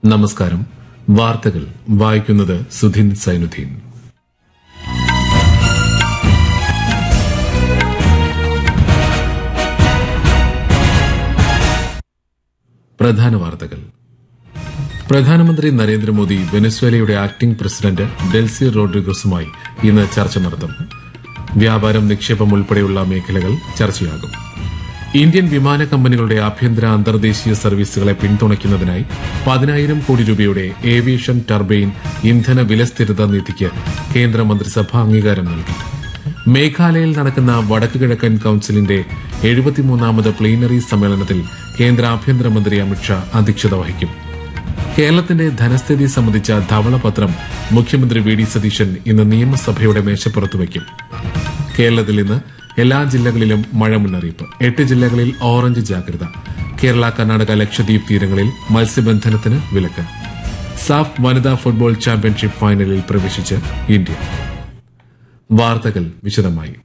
നമസ്കാരം വാർത്തകൾ വായിക്കുന്നത് സുധിൻ സൈനുദ്ദീൻ പ്രധാന വാർത്തകൾ പ്രധാനമന്ത്രി നരേന്ദ്രമോദി വെനസ്വേലയുടെ ആക്ടിംഗ് പ്രസിഡന്റ് ഡെൽസി റോഡ്രിഗസുമായി ഇന്ന് ചർച്ച നടത്തും വ്യാപാരം നിക്ഷേപം ഉൾപ്പെടെയുള്ള മേഖലകൾ ചർച്ചയാകും ഇന്ത്യൻ വിമാന കമ്പനികളുടെ ആഭ്യന്തര അന്തർദേശീയ സർവീസുകളെ പിന്തുണയ്ക്കുന്നതിനായി പതിനായിരം കോടി രൂപയുടെ ഏവിയേഷൻ ടർബൈൻ ഇന്ധന വിലസ്ഥിരത നിധിക്ക് കേന്ദ്രമന്ത്രിസഭ അംഗീകാരം നൽകി മേഘാലയയിൽ നടക്കുന്ന വടക്കു കിഴക്കൻ കൌൺസിലിന്റെ എഴുപത്തിമൂന്നാമത് പ്ലീനറി സമ്മേളനത്തിൽ കേന്ദ്ര ആഭ്യന്തരമന്ത്രി അമിത്ഷാ അധ്യക്ഷത വഹിക്കും കേരളത്തിന്റെ ധനസ്ഥിതി സംബന്ധിച്ച ധവളപത്രം മുഖ്യമന്ത്രി വി ഡി സതീശൻ ഇന്ന് നിയമസഭയുടെ മേശപ്പുറത്ത് വയ്ക്കും കേരളത്തിൽ ഇന്ന് എല്ലാ ജില്ലകളിലും മഴ മുന്നറിയിപ്പ് എട്ട് ജില്ലകളിൽ ഓറഞ്ച് ജാഗ്രത കേരള കർണാടക ലക്ഷദ്വീപ് തീരങ്ങളിൽ മത്സ്യബന്ധനത്തിന് വിലക്ക് സാഫ് വനിതാ ഫുട്ബോൾ ചാമ്പ്യൻഷിപ്പ് ഫൈനലിൽ പ്രവേശിച്ച് ഇന്ത്യ വാർത്തകൾ വിശദമായി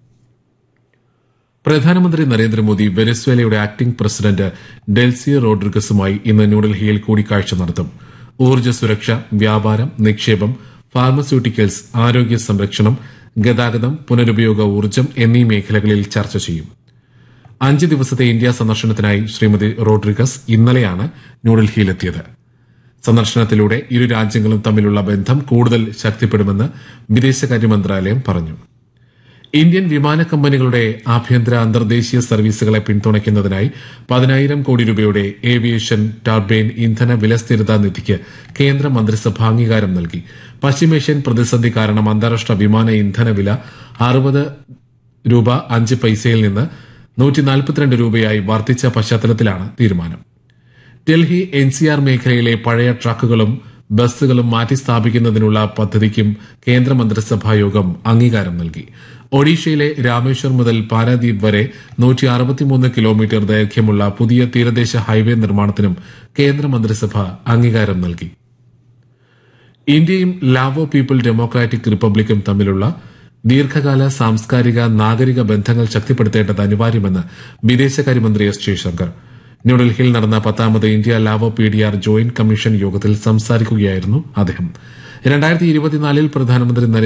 പ്രധാനമന്ത്രി നരേന്ദ്രമോദി വെനസ്വേലയുടെ ആക്ടിംഗ് പ്രസിഡന്റ് ഡെൽസി റോഡ്രിഗസുമായി ഇന്ന് ന്യൂഡൽഹിയിൽ കൂടിക്കാഴ്ച നടത്തും ഊർജ്ജ സുരക്ഷ വ്യാപാരം നിക്ഷേപം ഫാർമസ്യൂട്ടിക്കൽസ് ആരോഗ്യ സംരക്ഷണം ഗതാഗതം പുനരുപയോഗ ഊർജ്ജം എന്നീ മേഖലകളിൽ ചർച്ച ചെയ്യും അഞ്ച് ദിവസത്തെ ഇന്ത്യ സന്ദർശനത്തിനായി ശ്രീമതി റോഡ്രിഗസ് ഇന്നലെയാണ് ന്യൂഡൽഹിയിലെത്തിയത് സന്ദർശനത്തിലൂടെ ഇരു രാജ്യങ്ങളും തമ്മിലുള്ള ബന്ധം കൂടുതൽ ശക്തിപ്പെടുമെന്ന് വിദേശകാര്യ മന്ത്രാലയം പറഞ്ഞു ഇന്ത്യൻ വിമാന കമ്പനികളുടെ ആഭ്യന്തര അന്തർദേശീയ സർവീസുകളെ പിന്തുണയ്ക്കുന്നതിനായി പതിനായിരം കോടി രൂപയുടെ ഏവിയേഷൻ ടർബൈൻ ഇന്ധന വിലസ്ഥിരതാ നിധിക്ക് കേന്ദ്ര മന്ത്രിസഭ അംഗീകാരം നൽകി പശ്ചിമേഷ്യൻ പ്രതിസന്ധി കാരണം അന്താരാഷ്ട്ര വിമാന ഇന്ധന വില അറുപത് രൂപ അഞ്ച് പൈസയിൽ നിന്ന് നൂറ്റി നാൽപ്പത്തിരണ്ട് രൂപയായി വർദ്ധിച്ച പശ്ചാത്തലത്തിലാണ് തീരുമാനം ഡൽഹി എൻസിആർ മേഖലയിലെ പഴയ ട്രക്കുകളും ബസ്സുകളും മാറ്റി സ്ഥാപിക്കുന്നതിനുള്ള പദ്ധതിക്കും കേന്ദ്രമന്ത്രിസഭാ യോഗം അംഗീകാരം നൽകി ഒഡീഷയിലെ രാമേശ്വർ മുതൽ പാരാദ്വീപ് വരെ നൂറ്റി അറുപത്തിമൂന്ന് കിലോമീറ്റർ ദൈർഘ്യമുള്ള പുതിയ തീരദേശ ഹൈവേ നിർമ്മാണത്തിനും കേന്ദ്രമന്ത്രിസഭ അംഗീകാരം നൽകി ഇന്ത്യയും ലാവോ പീപ്പിൾ ഡെമോക്രാറ്റിക് റിപ്പബ്ലിക്കും തമ്മിലുള്ള ദീർഘകാല സാംസ്കാരിക നാഗരിക ബന്ധങ്ങൾ ശക്തിപ്പെടുത്തേണ്ടത് അനിവാര്യമെന്ന് വിദേശകാര്യമന്ത്രി എസ് ജയശങ്കർ ന്യൂഡൽഹിയിൽ നടന്ന പത്താമത് India Lao P D R joint commission യോഗത്തിൽ സംസാരിക്കുകയായിരുന്നു അദ്ദേഹം രണ്ടായിരത്തി ഇരുപത്തിനാലിൽ പ്രധാനമന്ത്രി നരേന്ദ്ര